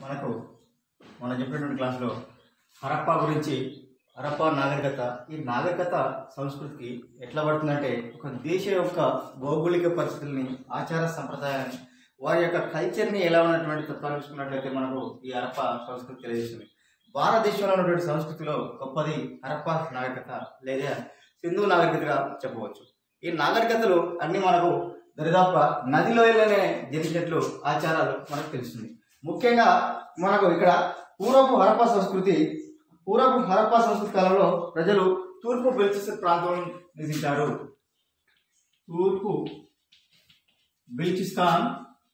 మనకు మనం చెప్పినటువంటి క్లాస్లో హరప్పా గురించి హరప్పా నాగరికత ఈ నాగరికత సంస్కృతికి ఎట్లా పడుతుందంటే ఒక దేశం యొక్క భౌగోళిక పరిస్థితుల్ని ఆచార సంప్రదాయాన్ని వారి యొక్క కల్చర్ని ఎలా ఉన్నటువంటి తత్వాలు చూసుకున్నట్లయితే మనకు ఈ హరప్ప సంస్కృతి తెలియజేస్తుంది భారతదేశంలో ఉన్నటువంటి సంస్కృతిలో గొప్పది హరప్ప నాగరికత లేదా సింధు నాగరికతగా చెప్పవచ్చు ఈ నాగరికతలు అన్ని మనకు దరిదాపుగా నదిలోయలోనే జరిగినట్లు ఆచారాలు మనకు తెలుస్తుంది ముఖ్యంగా మనకు ఇక్కడ పూర్వపు హరప్ప సంస్కృతి పూర్వపు హరప్ప సంస్కృతి కాలంలో ప్రజలు తూర్పు బెల్చిస్టర్ ప్రాంతంలో నివసించారు తూర్పు బెల్చిస్తాన్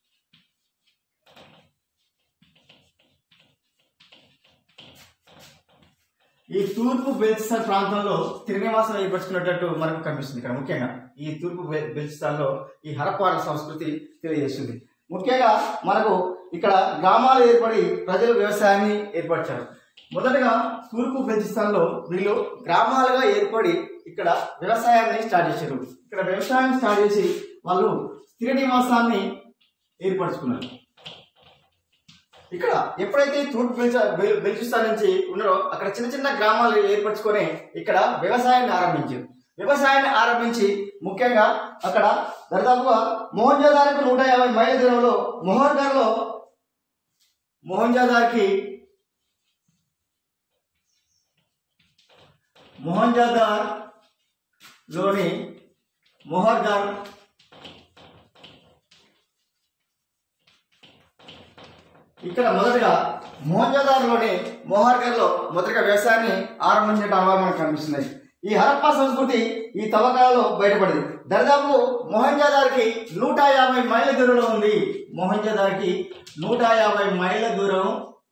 ఈ తూర్పు బెల్చిస్తాన్ ప్రాంతంలో శ్రీనివాసం ఏర్పరచుకున్నట్టు మనకు కనిపిస్తుంది ఇక్కడ ముఖ్యంగా ఈ తూర్పు బె- బెల్చిస్తాన్లో ఈ హరప్పాల సంస్కృతి తెలియజేస్తుంది ముఖ్యంగా మనకు ఇక్కడ గ్రామాలు ఏర్పడి ప్రజలు వ్యవసాయాన్ని ఏర్పరిచారు మొదటగా తూర్పు బెల్చిస్తాన్లో వీళ్ళు గ్రామాలుగా ఏర్పడి ఇక్కడ వ్యవసాయాన్ని స్టార్ట్ చేశారు ఇక్కడ వ్యవసాయం స్టార్ట్ చేసి వాళ్ళు స్థిర నివాసాన్ని ఏర్పరచుకున్నారు ఇక్కడ ఎప్పుడైతే తూర్పు బెల్చ బెల్- బెల్చిస్తాన్ నుంచి ఉన్నారో అక్కడ చిన్న చిన్న గ్రామాలు ఏర్పరచుకొని ఇక్కడ వ్యవసాయాన్ని ఆరంభించారు వ్యవసాయాన్ని ఆరంభించి ముఖ్యంగా అక్కడ దాదాపుగా మోహన్జాదార్కు నూట యాభై మైళ్ళ దూరంలో మొహర్గర్లో మోహన్జాదార్కి మొహన్జాదార్ లోని మొహర్గర్ ఇక్కడ మొదటగా మోహన్జాదార్లోని మోహర్గర్లో మొదటగా వ్యవసాయాన్ని ఆరంభించడం అవగాహన మనకు కనిపిస్తున్నాయి ఈ హరప్పా సంస్కృతి ఈ తవ్వకాలలో బయటపడింది దరిదాపు మోహన్జాదార్కి నూట యాభై మైళ్ళ దూరంలో ఉంది మోహన్జాదార్కి నూట యాభై మైళ్ళ దూరం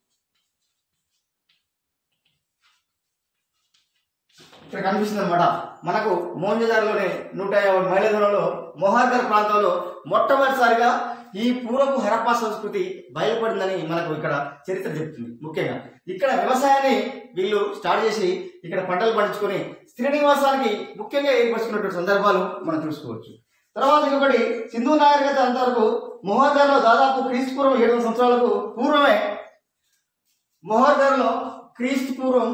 ఇక్కడ కనిపిస్తుంది అనమాట మనకు మోహన్జదార్లోని నూట యాభై మైళ్ళ దూరంలో మొహార్గర్ ప్రాంతంలో మొట్టమొదటిసారిగా ఈ పూర్వపు హరప్పా సంస్కృతి బయలుపడిందని మనకు ఇక్కడ చరిత్ర చెప్తుంది ముఖ్యంగా ఇక్కడ వ్యవసాయాన్ని వీళ్ళు స్టార్ట్ చేసి ఇక్కడ పంటలు పండించుకొని స్త్రీ నివాసానికి ముఖ్యంగా ఏర్పరచుకున్నటువంటి సందర్భాలు మనం చూసుకోవచ్చు తర్వాత ఇంకొకటి సింధు నాగరికత అంతవరకు మొహర్గర్లో దాదాపు క్రీస్తు పూర్వం ఏడు వందల సంవత్సరాలకు పూర్వమే మొహర్గర్లో క్రీస్తు పూర్వం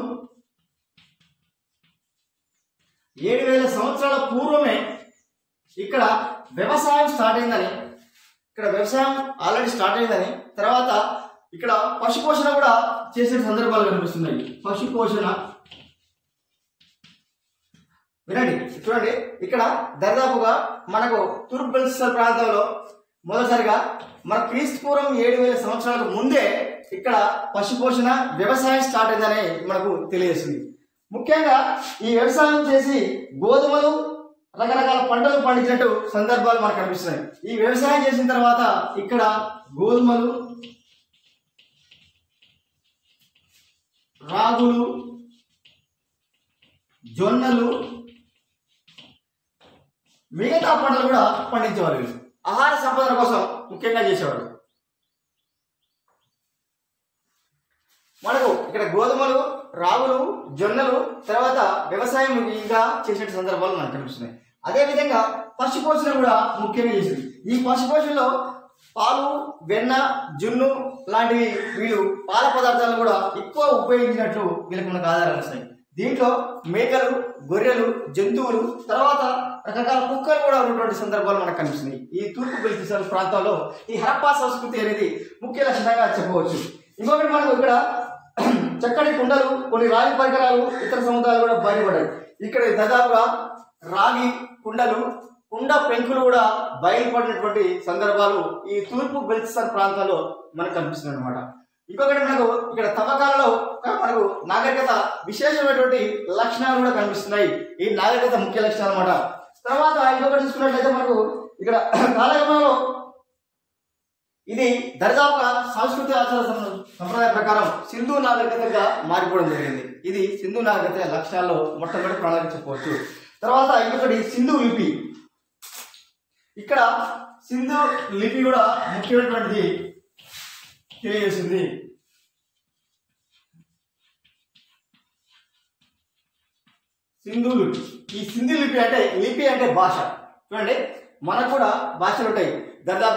ఏడు వేల సంవత్సరాల పూర్వమే ఇక్కడ వ్యవసాయం స్టార్ట్ అయిందని ఇక్కడ వ్యవసాయం ఆల్రెడీ స్టార్ట్ అయిందని తర్వాత ఇక్కడ పశుపోషణ కూడా చేసే సందర్భాలు కనిపిస్తున్నాయి పశుపోషణ వినండి చూడండి ఇక్కడ దరిదాపుగా మనకు తూర్పు బెల్చిస్తాన్ ప్రాంతంలో మొదటిసారిగా మన క్రీస్తు పూర్వం ఏడు వేల సంవత్సరాలకు ముందే ఇక్కడ పశుపోషణ వ్యవసాయం స్టార్ట్ అయిందని మనకు తెలియజేస్తుంది ముఖ్యంగా ఈ వ్యవసాయం చేసి గోధుమలు రకరకాల పంటలు పండించినట్టు సందర్భాలు మనకు కనిపిస్తున్నాయి ఈ వ్యవసాయం చేసిన తర్వాత ఇక్కడ గోధుమలు రాగులు జొన్నలు మిగతా పంటలు కూడా పండించేవారు వీళ్ళు. ఆహార సంపాదన కోసం ముఖ్యంగా చేసేవారు మనకు ఇక్కడ గోధుమలు రాగులు జొన్నలు తర్వాత వ్యవసాయం ఇంకా చేసే సందర్భాలు మనకు కనిపిస్తున్నాయి అదేవిధంగా పశుపోషణ కూడా ముఖ్యంగా చేసింది ఈ పశుపోషణలో పాలు వెన్న జున్ను లాంటివి వీళ్ళు పాల పదార్థాలను కూడా ఎక్కువ ఉపయోగించినట్లు వీళ్ళకి మనకు ఆధారాలు వస్తాయి దీంట్లో మేకలు గొర్రెలు జంతువులు తర్వాత రకరకాల కుక్కలు కూడా ఉన్నటువంటి సందర్భాలు మనకు కనిపిస్తున్నాయి ఈ తూర్పు బెల్చిస్తాన్ ప్రాంతాల్లో ఈ హరప్పా సంస్కృతి అనేది ముఖ్య లక్షణంగా చెప్పవచ్చు ఇంకొకటి మనకు ఇక్కడ చక్కటి కుండలు కొన్ని రాగి పరికరాలు ఇతర సముదాయాలు కూడా బయటపడ్డాయి ఇక్కడ దాదాపుగా రాగి కుండలు కుండ పెంకులు కూడా బయలుపడినటువంటి సందర్భాలు ఈ తూర్పు బెల్చిస్తాన్ ప్రాంతాల్లో మనకు కనిపిస్తుంది అనమాట ఇంకొకటి మనకు ఇక్కడ తవ్వకాలలో మనకు నాగరికత విశేషమైనటువంటి లక్షణాలు కూడా కనిపిస్తున్నాయి ఈ నాగరికత ముఖ్య లక్షణాలు అనమాట తర్వాత ఇంకొకటి చూసుకున్నట్లయితే మనకు ఇక్కడ కాలగమనంలో ఇది దరిదాపుగా సంస్కృతి ఆచార సం- సంప్రదాయ ప్రకారం సింధు నాగరికతగా మారిపోవడం జరిగింది ఇది సింధు నాగరికత లక్ష్యాల్లో మొట్టమొదటి ప్రణాళిక చెప్పవచ్చు తర్వాత ఇంకొకటి సింధు లిపి ఇక్కడ సింధు లిపి కూడా ముఖ్యమైనటువంటిది తెలియజేసింది సింధు లిపి ఈ సింధు లిపి అంటే లిపి అంటే భాష చూడండి మనకు కూడా భాషలు ఉంటాయి దాదాపుగా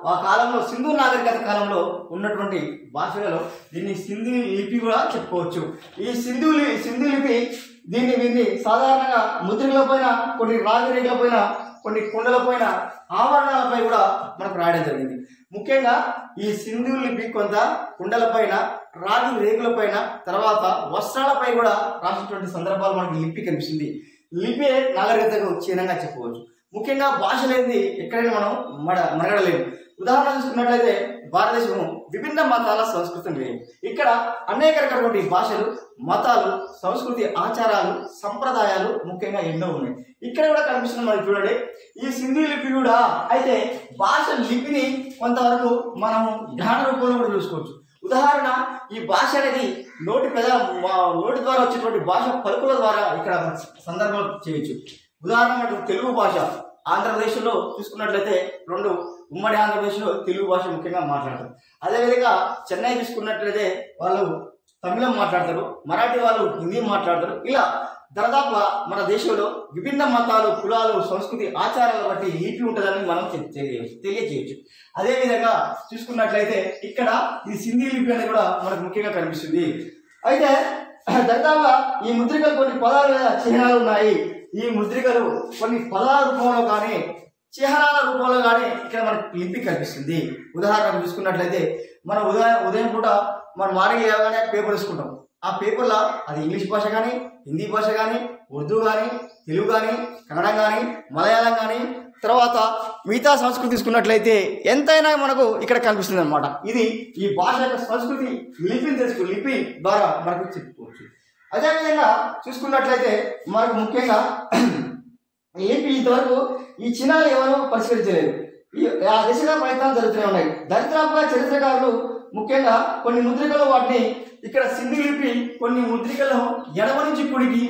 ఆ కాలంలో సింధు నాగరికత కాలంలో ఉన్నటువంటి భాషలలో దీన్ని సింధు లిపి కూడా చెప్పుకోవచ్చు ఈ సింధు లి- సింధు లిపి దీన్ని దీన్ని సాధారణంగా ముద్రికల పైన కొన్ని రాగి రేఖల పైన కొన్ని కుండల పైన ఆవరణాలపై కూడా మనకు రాయడం జరిగింది ముఖ్యంగా ఈ సింధు లిపి కొంత కుండల పైన రాగి రేకుల పైన తర్వాత వస్త్రాలపై కూడా రాసినటువంటి సందర్భాలు మనకి లిపి కనిపిస్తుంది లిపి నాగరికతకు చిహ్నంగా చెప్పవచ్చు ముఖ్యంగా భాష లేనిది ఎక్కడైనా మనం మడ మరగడలేము ఉదాహరణ చూసుకున్నట్లయితే భారతదేశం విభిన్న మతాల సంస్కృతి లేదు ఇక్కడ అనేక రకమైనటువంటి భాషలు మతాలు సంస్కృతి ఆచారాలు సంప్రదాయాలు ముఖ్యంగా ఎన్నో ఉన్నాయి ఇక్కడ కూడా కనిపిస్తుంది మనకి చూడండి ఈ సింధు లిపి కూడా అయితే భాష లిపిని కొంతవరకు మనము జ్ఞాన రూపంలో కూడా చూసుకోవచ్చు ఉదాహరణ ఈ భాష అనేది నోటి పెద మా- నోటి ద్వారా వచ్చేటువంటి భాష పలుకుల ద్వారా ఇక్కడ సందర్భం చేయొచ్చు ఉదాహరణ మనకు తెలుగు భాష ఆంధ్రప్రదేశ్లో చూసుకున్నట్లయితే రెండు ఉమ్మడి ఆంధ్రప్రదేశ్లో తెలుగు భాష ముఖ్యంగా మాట్లాడతారు అదేవిధంగా చెన్నై చూసుకున్నట్లయితే వాళ్ళు తమిళం మాట్లాడతారు మరాఠీ వాళ్ళు హిందీ మాట్లాడతారు ఇలా దాదాపుగా మన దేశంలో విభిన్న మతాలు కులాలు సంస్కృతి ఆచారాల బట్టి లిపి ఉంటుందని మనం తె- తెలియ తెలియజేయచ్చు అదేవిధంగా చూసుకున్నట్లయితే ఇక్కడ ఈ సింధీ లిపి అనేది కూడా మనకు ముఖ్యంగా కనిపిస్తుంది అయితే దాదాపుగా ఈ ముద్రికలు కొన్ని పదాల మీద చిహ్నాలు ఉన్నాయి ఈ ముద్రికలు కొన్ని పదాల రూపంలో కానీ చిహ్నాల రూపంలో కానీ ఇక్కడ మనకు లిపి కనిపిస్తుంది ఉదాహరణకు చూసుకున్నట్లయితే మనం ఉదయం ఉదయం పూట మనం మార్నింగ్ లేవగానే పేపర్ తీసుకుంటాం ఆ పేపర్లో అది ఇంగ్లీష్ భాష కానీ హిందీ భాష కానీ ఉర్దూ కానీ తెలుగు కానీ కన్నడం కానీ మలయాళం కానీ తర్వాత మిగతా సంస్కృతి తీసుకున్నట్లయితే ఎంతైనా మనకు ఇక్కడ కనిపిస్తుంది అనమాట ఇది ఈ భాష యొక్క సంస్కృతి లిపిని తెలుసుకో లిపి ద్వారా మనకు చెప్పుకోవచ్చు అదేవిధంగా చూసుకున్నట్లయితే మనకు ముఖ్యంగా లిపి ఇంతవరకు ఈ చిహ్నాలు ఎవరు పరిష్కరించలేదు ఈ ఆ దిశగా ప్రయత్నాలు జరుగుతూనే ఉన్నాయి దరిద్రాపుగా చరిత్రకారులు ముఖ్యంగా కొన్ని ముద్రికలు వాటిని ఇక్కడ సింధు లిపి కొన్ని ముద్రికలు ఎడమ నుంచి కుడికి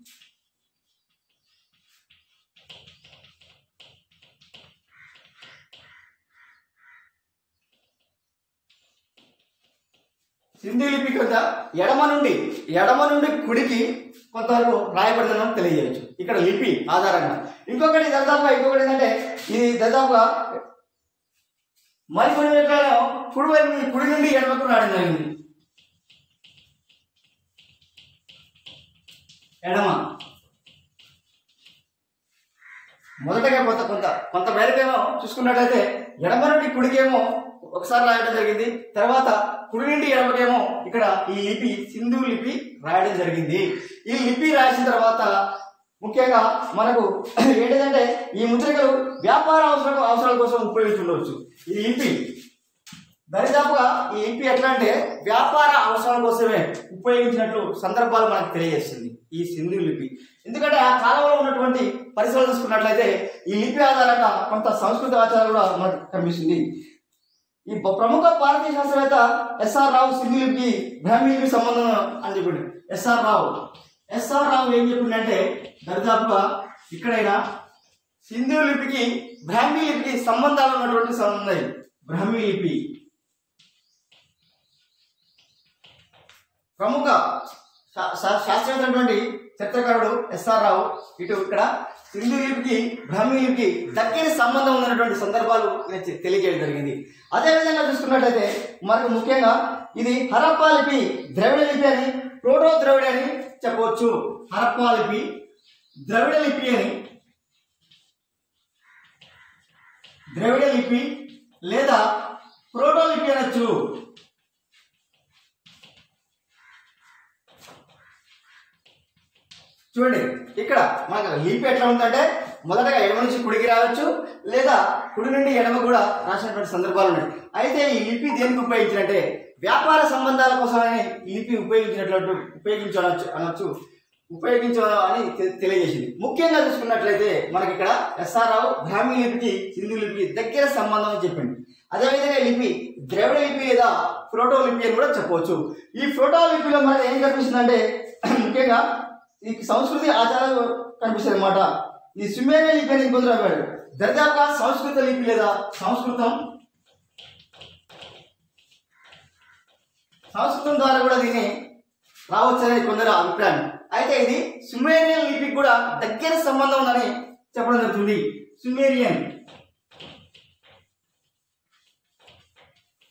సింధు లిపి కొంత ఎడమ నుండి ఎడమ నుండి కుడికి కొంతవరకు రాయబడిందని తెలియజేయచ్చు ఇక్కడ లిపి ఆధారంగా ఇంకొకటి దాదాపుగా ఇంకొకటి ఏంటంటే ఇది దాదాపుగా మరికొన్ని రకాల కుడి వైపు నుండి కుడి నుండి ఎడమకు రావడం జరిగింది ఎడమ మొదటగా కొంత కొంత కొంత మేరకేమో చూసుకున్నట్లయితే ఎడమ నుండి కుడికేమో ఒకసారి రాయడం జరిగింది తర్వాత కుడి నుండి ఎడమకేమో ఇక్కడ ఈ లిపి సింధు లిపి రాయడం జరిగింది ఈ లిపి రాసిన తర్వాత ముఖ్యంగా మనకు ఏంటిదంటే ఈ ముద్రికలు వ్యాపార అవసరం అవసరాల కోసం ఉపయోగించుండవచ్చు ఈ లిపి దరిదాపుగా ఈ లిపి ఎట్లా అంటే వ్యాపార అవసరాల కోసమే ఉపయోగించినట్లు సందర్భాలు మనకు తెలియజేస్తుంది ఈ సింధు లిపి ఎందుకంటే ఆ కాలంలో ఉన్నటువంటి పరిసరాలు చూసుకున్నట్లయితే ఈ లిపి ఆధారంగా కొంత సంస్కృతి ఆచారం కూడా మనకు కనిపిస్తుంది ఈ ప్ర- ప్రముఖ భారతీయ శాస్త్రవేత్త ఎస్ఆర్ రావు సింధు లిపికి బ్రాహ్మీ లిపి సంబంధం అని చెప్పిండు ఎస్ఆర్ రావు ఎస్ఆర్ రావు ఏం చెప్పిండంటే దరిదాపుగా ఇక్కడైనా సింధు లిపికి బ్రాహ్మీ లిపికి సంబంధాలు ఉన్నటువంటి సంబంధం ఉన్నాయి బ్రాహ్మీ లిపి ప్రముఖ శా- శా- శాస్త్రవేత్తటువంటి చిత్రకారుడు ఎస్ఆర్ రావు ఇటు ఇక్కడ సింధు లిపికి బ్రాహ్మీ లిపికి దగ్గర సంబంధం ఉన్నటువంటి సందర్భాలు నేను చె- తెలియజేయడం జరిగింది అదేవిధంగా చూసుకున్నట్లయితే మనకు ముఖ్యంగా ఇది హరప్పా లిపి ద్రవిడ లిపి అని ప్రోటో ద్రవిడ అని చెప్పవచ్చు హరప్పా లిపి ద్రవిడ లిపి అని ద్రవిడ లిపి లేదా ప్రోటో లిపి అనొచ్చు చూడండి ఇక్కడ మనకు లిపి ఎట్లా ఉందంటే మొదటగా ఎడమ నుంచి కుడికి రావచ్చు లేదా కుడి నుండి ఎడమ కూడా రాసినటువంటి సందర్భాలు ఉన్నాయి అయితే ఈ లిపి దేనికి ఉపయోగించినట్టే వ్యాపార సంబంధాల కోసమని ఈ లిపి ఉపయోగించినట్లు ఉపయోగించవచ్చు అనొచ్చు ఉపయోగించడం అని తె- తెలియజేసింది ముఖ్యంగా చూసుకున్నట్లయితే మనకి ఇక్కడ ఎస్ఆర్ రావు బ్రాహ్మీ లిపికి సింధు లిపికి దగ్గర సంబంధం అని చెప్పింది అదేవిధంగా ఈ లిపి ద్రవిడ లిపి లేదా ప్రోటో లిపి అని కూడా చెప్పవచ్చు ఈ ప్రోటో లిపిలో మనకి ఏం కనిపిస్తుందంటే ముఖ్యంగా ఈ సంస్కృతి ఆచారాలు కనిపిస్తాయి అనమాట ఈ సుమేరియన్ లిపి అని ఇంకొందరు రాశాడు దర్జాగా సంస్కృత లిపి లేదా సంస్కృతం సంస్కృతం ద్వారా కూడా దీన్ని రావచ్చని కొందరు అభిప్రాయం అయితే ఇది సుమేరియన్ లిపికి కూడా దగ్గర సంబంధం ఉందని చెప్పడం జరుగుతుంది సుమేరియన్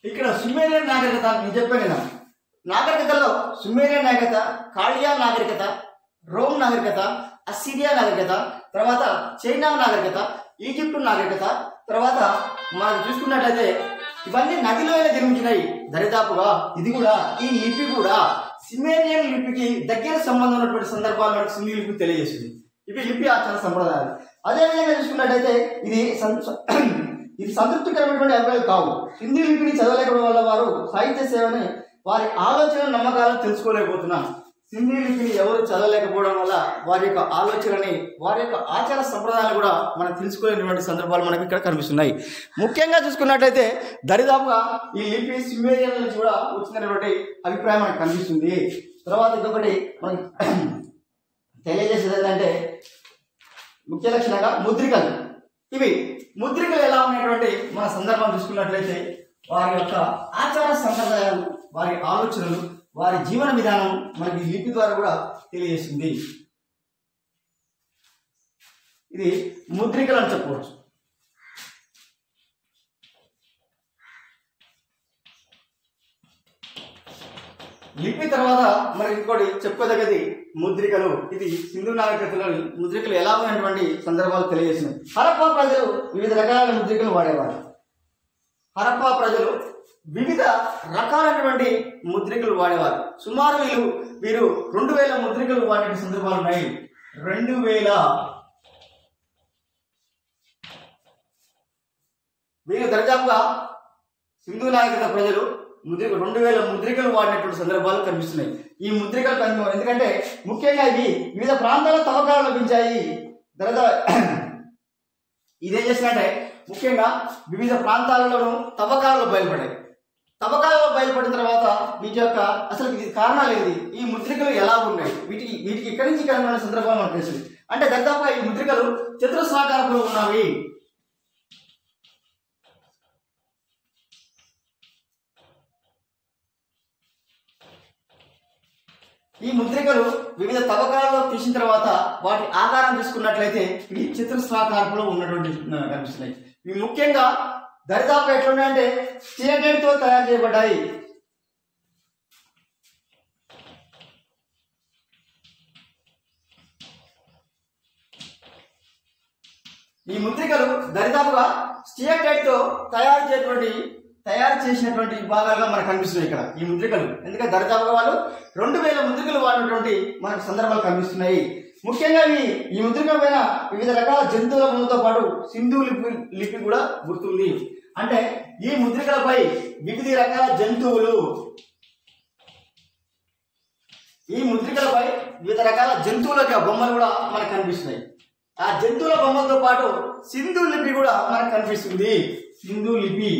ఇక్కడ సుమేరియన్ నాగరికత నేను చెప్పాను కదా నాగరికతలో సుమేరియన్ నాగరికత కాళియా నాగరికత రోమ్ నాగరికత అసిరియా నాగరికత తర్వాత చైనా నాగరికత ఈజిప్ట్ నాగరికత తర్వాత మనం చూసుకున్నట్లయితే ఇవన్నీ నదిలోనే జన్మించినాయి దరిదాపుగా ఇది కూడా ఈ లిపి కూడా సిమేరియన్ లిపికి దగ్గర సంబంధం ఉన్నటువంటి సందర్భాలు మనకు సింధు లిపి తెలియజేస్తుంది ఇవి లిపి ఆచార సంప్రదాయాలు అదేవిధంగా చూసుకున్నట్టయితే ఇది సం- ఇది సంతృప్తికరమైనటువంటి అభిప్రాయాలు కావు హిందీ లిపిని చదవలేకపోవడం వల్ల వారు సాహిత్య సేవని వారి ఆలోచన నమ్మకాలను తెలుసుకోలేకపోతున్నారు హిందీ లిపిని ఎవరు చదవలేకపోవడం వల్ల వారి యొక్క ఆలోచనని వారి యొక్క ఆచార సంప్రదాయాలు కూడా మనం తెలుసుకోలేనటువంటి సందర్భాలు మనకి ఇక్కడ కనిపిస్తున్నాయి ముఖ్యంగా చూసుకున్నట్లయితే దరిదాపుగా ఈ లిపి సిమేరియన్ నుంచి కూడా వచ్చినటువంటి అభిప్రాయం మనకు కనిపిస్తుంది తర్వాత ఇంకొకటి మనకి తెలియజేసేది ఏంటంటే ముఖ్య లక్షణంగా ముద్రికలు ఇవి ముద్రికలు ఎలా ఉన్నటువంటి మన సందర్భం చూసుకున్నట్లయితే వారి యొక్క ఆచార సంప్రదాయాలు వారి ఆలోచనలు వారి జీవన విధానం మనకి ఈ లిపి ద్వారా కూడా తెలియజేస్తుంది ఇది ముద్రికలు అని చెప్పవచ్చు లిపి తర్వాత మనకి ఇంకోటి చెప్పుకోదగ్గది ముద్రికలు ఇది సింధు నాగరికతలోని ముద్రికలు ఎలా ఉన్నటువంటి సందర్భాలు తెలియజేసినాయి హరప్పా ప్రజలు వివిధ రకాల ముద్రికలు వాడేవారు హరప్పా ప్రజలు వివిధ రకాలైనటువంటి ముద్రికలు వాడేవారు సుమారు వీరు వీరు రెండు వేల ముద్రికలు వాడే సందర్భాలు ఉన్నాయి రెండు వేల వీరు దర్జాపుగా సింధు నాగరికత ప్రజలు ముద్రిక రెండు వేల ముద్రికలు వాడినటువంటి సందర్భాలు కనిపిస్తున్నాయి ఈ ముద్రికలు కనిపి ఎందుకంటే ముఖ్యంగా ఇవి వివిధ ప్రాంతాల్లో తవ్వకాలు లభించాయి దరదా ఇదేం చేసినట్టే ముఖ్యంగా వివిధ ప్రాంతాలలోనూ తవ్వకాలు బయలుపడాయి తవ్వకాలలో బయలుపడిన తర్వాత వీటి యొక్క అసలు ఇది కారణాలు ఏంది ఈ ముద్రికలు ఎలా ఉన్నాయి వీటికి వీటికి ఇక్కడి నుంచి ఇక్కడ ఉన్న సందర్భం మనకు తెలుస్తుంది అంటే దాదాపుగా ఈ ముద్రికలు చతురస్రాకారంలో ఉన్నవి ఈ ముద్రికలు వివిధ తవ్వకాలలో తీసిన తర్వాత వాటి ఆకారం చూసుకున్నట్లయితే ఇవి చిత్రస్వాకారంలో ఉన్నటువంటి ఆ, కనిపిస్తున్నాయి ఇవి ముఖ్యంగా దరిదాపు ఎట్లున్నాయంటే చీకటితో తయారు చేయబడ్డాయి ఈ ముద్రికలు దరిదాపుగా స్టియర్టైట్ తో తయారు చేసినటువంటి తయారు చేసినటువంటి భాగాలుగా మనకు కనిపిస్తున్నాయి ఇక్కడ ఈ ముద్రికలు ఎందుకంటే దరిదాపుగా వాళ్ళు రెండు వేల ముద్రికలు వాడినటువంటి మనకు సందర్భాలు కనిపిస్తున్నాయి ముఖ్యంగా ఈ ఈ ముద్రికల పైన వివిధ రకాల జంతువుల బొమ్మతో పాటు సింధు లిపి లిపి కూడా గుర్తుంది అంటే ఈ ముద్రికలపై వివిధ రకాల జంతువులు ఈ ముద్రికలపై వివిధ రకాల జంతువుల యొక్క బొమ్మలు కూడా మనకు కనిపిస్తున్నాయి ఆ జంతువుల బొమ్మలతో పాటు సింధు లిపి కూడా మనకు కనిపిస్తుంది సింధు లిపి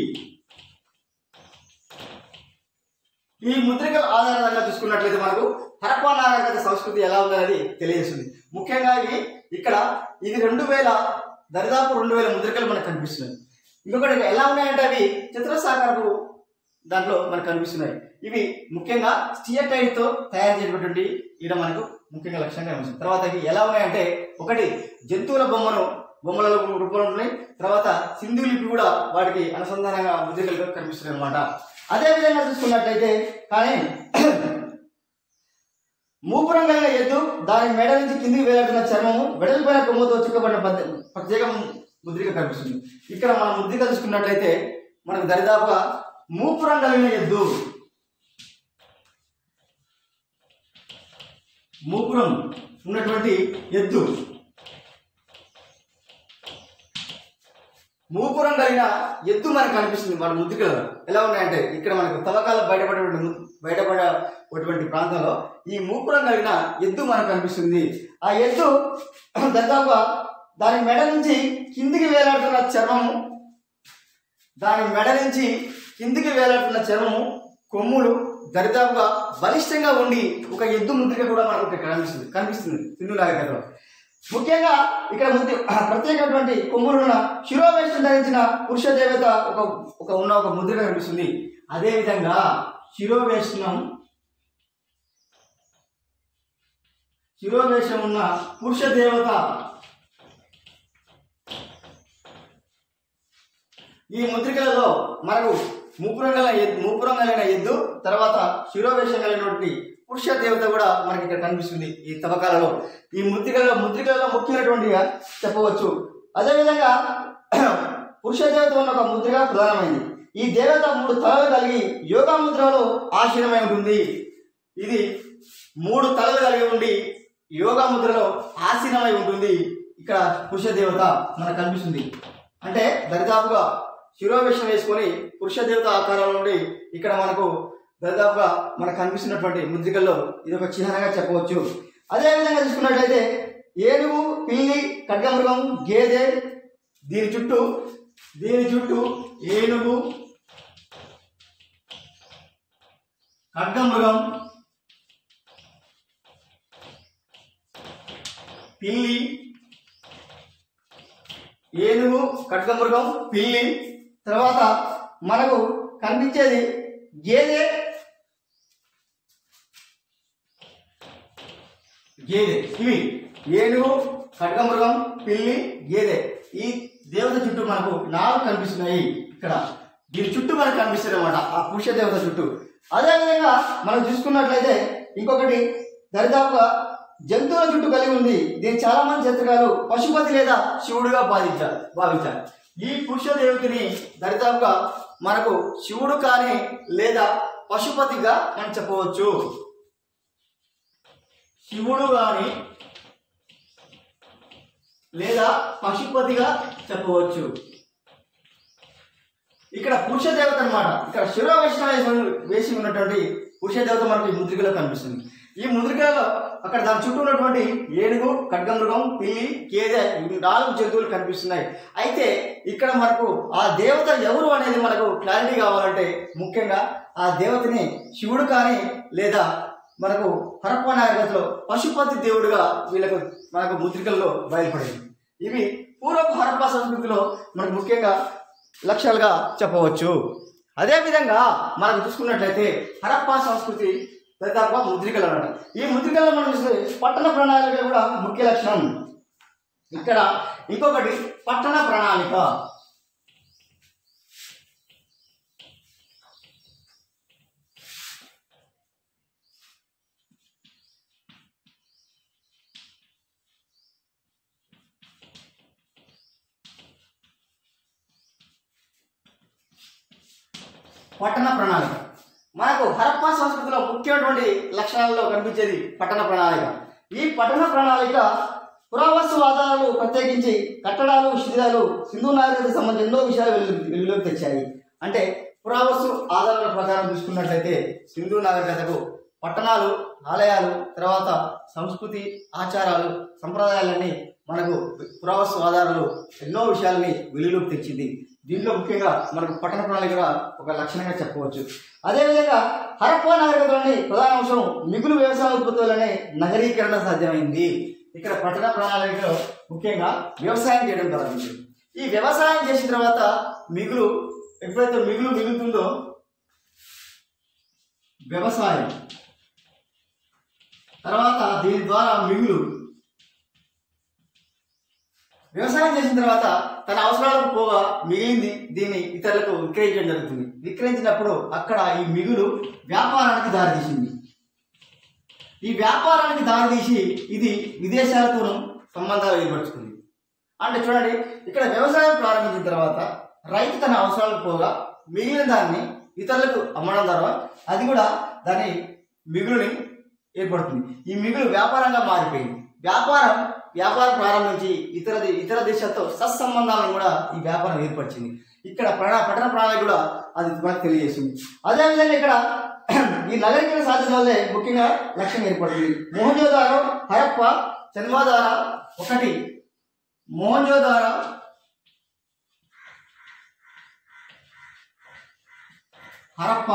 ఈ ముద్రికల ఆధారంగా చూసుకున్నట్లయితే మనకు హరప్పా నాగరికత సంస్కృతి ఎలా ఉందనేది తెలియజేస్తుంది ముఖ్యంగా ఇవి ఇక్కడ ఇది రెండు వేల దరిదాపు రెండు వేల ముద్రికలు మనకు కనిపిస్తున్నాయి ఇంకొకటి ఎలా ఉన్నాయంటే అవి చిత్రసాకారపు దాంట్లో మనకు కనిపిస్తున్నాయి ఇవి ముఖ్యంగా స్టియటైట్ తో తయారు చేయబడినటువంటి ఇక్కడ మనకు ముఖ్యంగా లక్ష్యంగా కనిపిస్తుంది తర్వాత ఇవి ఎలా ఉన్నాయంటే ఒకటి జంతువుల బొమ్మను బొమ్మల రూపంలో ఉన్నాయి తర్వాత సింధు లిపి కూడా వాటికి అనుసంధానంగా ముద్రికలుగా కనిపిస్తున్నాయి అనమాట అదే విధంగా చూసుకున్నట్లయితే కానీ మూపురం కలిగిన ఎద్దు దాని మెడ నుంచి కిందికి వేలాడుతున్న చర్మము వెడల్పోయిన కొమ్ముతో చుక్కబడిన పద్ధ- ప్రత్యేక ముద్రిక కనిపిస్తుంది ఇక్కడ మనం ముద్రిక చూసుకున్నట్లయితే మనకు దరిదాపుగా మూపురం కలిగిన ఎద్దు మూపురం ఉన్నటువంటి ఎద్దు మూపురం కలిగిన ఎద్దు మనకు కనిపిస్తుంది మన ముద్రికలో ఎలా ఉన్నాయంటే ఇక్కడ మనకు తవ్వకాలు బయటపడే బయటపడేటువంటి ప్రాంతంలో ఈ మూపురం కలిగిన ఎద్దు మనకు కనిపిస్తుంది ఆ ఎద్దు దాదాపుగా దాని మెడ నుంచి కిందికి వేలాడుతున్న చర్మము దాని మెడ నుంచి కిందికి వేలాడుతున్న చర్మము కొమ్ములు దరిదాపుగా బలిష్టంగా ఉండి ఒక ఎద్దు ముద్రిక కూడా మనకు ఇక్కడ కనిపిస్తుంది కనిపిస్తుంది సింధు నాగరికతలో ముఖ్యంగా ఇక్కడ ముద్రి ప్రత్యేకమైనటువంటి కొమ్ములున్న శిరోవేషం ధరించిన పురుష దేవత ఒక ఒక ఉన్న ఒక ముద్రిక కనిపిస్తుంది అదే విధంగా శిరోవేషణం శిరోవేషం ఉన్న పురుష దేవత ఈ ముద్రికలలో మనకు మూపురం గల ఎద్దు మూపురం కలిగిన ఎద్దు తర్వాత శిరోవేషం కలిగినటువంటి పురుష దేవత కూడా మనకి ఇక్కడ కనిపిస్తుంది ఈ తవ్వకాలలో ఈ ముద్రికలలో ముద్రికలలో ముఖ్యమైనటువంటిగా చెప్పవచ్చు అదేవిధంగా పురుష దేవత ఉన్న ఒక ముద్రిక ప్రధానమైంది ఈ దేవత మూడు తలలు కలిగి యోగా ముద్రలో ఆశీనమై ఉంటుంది ఇది మూడు తలలు కలిగి ఉండి యోగా ముద్రలో ఆసీనమై ఉంటుంది ఇక్కడ పురుష దేవత మనకు కనిపిస్తుంది అంటే దరిదాపుగా శిరోవేషం వేసుకొని పురుష దేవత ఆకారంలో ఉండి ఇక్కడ మనకు దరిదాపుగా మనకు కనిపిస్తున్నటువంటి ముద్రికల్లో ఇది ఒక చిహ్నంగా చెప్పవచ్చు అదే విధంగా చూసుకున్నట్లయితే ఏనుగు పిల్లి ఖడ్గమృగం గేదె దీని చుట్టూ దీని చుట్టూ ఏనుగు ఖడ్గమృగం పిల్లి ఏనుగు ఖడ్గమృగం పిల్లి తర్వాత మనకు కనిపించేది గేదె గేదె ఇవి ఏనుగు ఖడ్గమృగం పిల్లి గేదె ఈ దేవత చుట్టూ మనకు నాలుగు కనిపిస్తున్నాయి ఇక్కడ దీని చుట్టూ మనకు కనిపిస్తుంది అనమాట ఆ పురుష దేవత చుట్టూ అదేవిధంగా మనం చూసుకున్నట్లయితే ఇంకొకటి దరిదాపుగా జంతువుల చుట్టూ కలిగి ఉంది దీన్ని చాలా మంది జంతుగాలు పశుపతి లేదా శివుడుగా భావించారు భావించారు ఈ పురుష దేవతని దరిదాపుగా మనకు శివుడు కానీ లేదా పశుపతిగా మనం చెప్పవచ్చు శివుడు కానీ లేదా పశుపతిగా చెప్పవచ్చు ఇక్కడ పురుష దేవత అన్నమాట ఇక్కడ శిరోవేషణ వేసి ఉన్నటువంటి పురుష దేవత మనకు ఈ ముద్రికలో కనిపిస్తుంది ఈ ముద్రికలో అక్కడ దాని చుట్టూ ఉన్నటువంటి ఏనుగు ఖడ్గమృగం పిల్లి గేదె ఈ నాలుగు జంతువులు కనిపిస్తున్నాయి అయితే ఇక్కడ మనకు ఆ దేవత ఎవరు అనేది మనకు క్లారిటీ కావాలంటే ముఖ్యంగా ఆ దేవతని శివుడు కానీ లేదా మనకు హరప్ప నాగరికతలో పశుపతి దేవుడుగా వీళ్ళకు మనకు ముద్రికల్లో బయలుపడింది ఇవి పూర్వపు హరప్ప సంస్కృతిలో మనకు ముఖ్యంగా లక్ష్యాలుగా చెప్పవచ్చు అదేవిధంగా మనకు చూసుకున్నట్లయితే హరప్పా సంస్కృతి దాదాపుగా ముద్రికలు అన్నమాట ఈ ముద్రికల్లో మనం చూస్తే పట్టణ ప్రణాళిక కూడా ముఖ్య లక్షణం ఇక్కడ ఇంకొకటి పట్టణ ప్రణాళిక పట్టణ ప్రణాళిక మనకు హరప్పా సంస్కృతిలో ముఖ్యమైనటువంటి లక్షణాలలో కనిపించేది పట్టణ ప్రణాళిక ఈ పట్టణ ప్రణాళిక పురావస్తు ఆధారాలు ప్రత్యేకించి కట్టడాలు శిథిలాలు సింధు నాగరికతకు సంబంధించిన ఎన్నో విషయాలు వెలుగు వెలుగులోకి తెచ్చాయి అంటే పురావస్తు ఆధారాల ప్రకారం చూసుకున్నట్లయితే సింధు నాగరికతకు పట్టణాలు ఆలయాలు తర్వాత సంస్కృతి ఆచారాలు సంప్రదాయాలన్నీ మనకు పురావస్తు ఆధారాలు ఎన్నో విషయాలని వెలుగులోకి తెచ్చింది దీంట్లో ముఖ్యంగా మనకు పట్టణ ప్రణాళిక ఒక లక్షణంగా చెప్పవచ్చు అదేవిధంగా హరప్పా నాగరికతలోని ప్రధాన అంశం మిగులు వ్యవసాయ ఉత్పత్తులనే నగరీకరణ సాధ్యమైంది ఇక్కడ పట్టణ ప్రణాళికలో ముఖ్యంగా వ్యవసాయం చేయడం ప్రారంభించింది ఈ వ్యవసాయం చేసిన తర్వాత మిగులు ఎప్పుడైతే మిగులు మిగులుతుందో వ్యవసాయం తర్వాత దీని ద్వారా మిగులు వ్యవసాయం చేసిన తర్వాత తన అవసరాలకు పోగా మిగిలింది దీన్ని ఇతరులకు విక్రయించడం జరుగుతుంది విక్రయించినప్పుడు అక్కడ ఈ మిగులు వ్యాపారానికి దారితీసింది ఈ వ్యాపారానికి దారితీసి ఇది విదేశాలతోనూ సంబంధాలు ఏర్పరచుకుంది అంటే చూడండి ఇక్కడ వ్యవసాయం ప్రారంభించిన తర్వాత రైతు తన అవసరాలకు పోగా మిగిలిన దాన్ని ఇతరులకు అమ్మడం ద్వారా అది కూడా దాని మిగులుని ఏర్పడుతుంది ఈ మిగులు వ్యాపారంగా మారిపోయింది వ్యాపారం వ్యాపారం ప్రారంభించి ఇతర దే- ఇతర దేశాలతో సత్సంబంధాలను కూడా ఈ వ్యాపారం ఏర్పరిచింది ఇక్కడ ప్రణా పట్టణ ప్రణాళిక కూడా అది మనకు తెలియజేస్తుంది అదేవిధంగా ఇక్కడ ఈ నగరీకరణ సాధ్యత వల్లే ముఖ్యంగా లక్ష్యం ఏర్పడుతుంది మోహన్జోదారో హరప్ప చన్వాదార ఒకటి మోహన్జోదార హరప్ప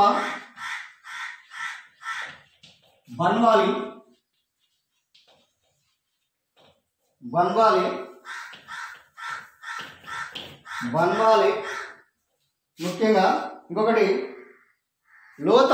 బన్వాలి బన్వాలి బన్వాలి ముఖ్యంగా ఇంకొకటి లోత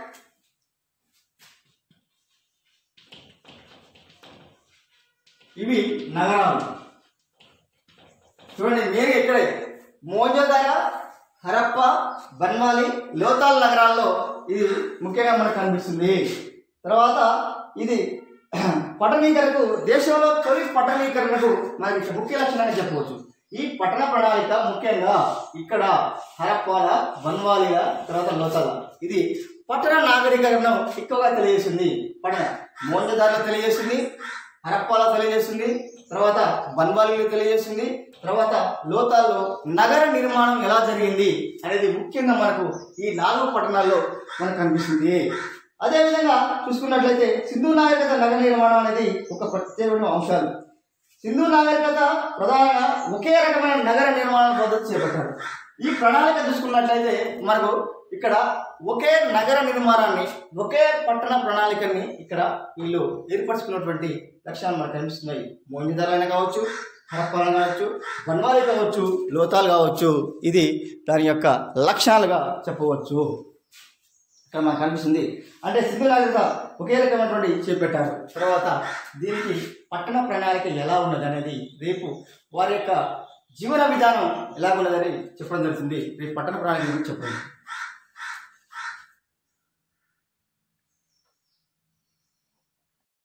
ఇవి నగరాలు చూడండి నేను ఇక్కడే మోజోదార హరప్ప బన్వాలి లోతాల్ నగరాల్లో ఇది ముఖ్యంగా మనకు కనిపిస్తుంది తర్వాత ఇది పట్టణీకరణకు దేశంలో తొలి పట్టణీకరణకు మనకి ముఖ్య లక్షణాన్ని చెప్పవచ్చు ఈ పట్టణ ప్రణాళిక ముఖ్యంగా ఇక్కడ హరప్పాల బన్వాలిల తర్వాత లోతాల ఇది పట్టణ నాగరికతను ఎక్కువగా తెలియజేస్తుంది పట్టణ మోంజదారులు తెలియజేస్తుంది హరప్పాలో తెలియజేస్తుంది తర్వాత బన్వాలీలో తెలియజేస్తుంది తర్వాత లోతాల్లో నగర నిర్మాణం ఎలా జరిగింది అనేది ముఖ్యంగా మనకు ఈ నాలుగు పట్టణాల్లో మనకు కనిపిస్తుంది అదేవిధంగా చూసుకున్నట్లయితే సింధు నాగరికత నగర నిర్మాణం అనేది ఒక ప్రత్యేకమైన అంశాలు సింధు నాగరికత ప్రధానంగా ఒకే రకమైన నగర నిర్మాణ పద్ధతి చేపట్టారు ఈ ప్రణాళిక చూసుకున్నట్లయితే మనకు ఇక్కడ ఒకే నగర నిర్మాణాన్ని ఒకే పట్టణ ప్రణాళికని ఇక్కడ వీళ్ళు ఏర్పరచుకున్నటువంటి లక్ష్యాలు మనకు కనిపిస్తున్నాయి మోంజిదారైన కావచ్చు హరప్పాల కావచ్చు బన్వాలి కావచ్చు లోతాలు కావచ్చు ఇది దాని యొక్క లక్షణాలుగా చెప్పవచ్చు ఇక్కడ మనకు కనిపిస్తుంది అంటే సింధు నాగరికత ఒకే రకమైనటువంటి చేపట్టారు తర్వాత దీనికి పట్టణ ప్రణాళిక ఎలా ఉన్నది అనేది రేపు వారి యొక్క జీవన విధానం ఎలా ఉన్నదని చెప్పడం జరుగుతుంది రేపు పట్టణ ప్రణాళిక గురించి చెప్పండి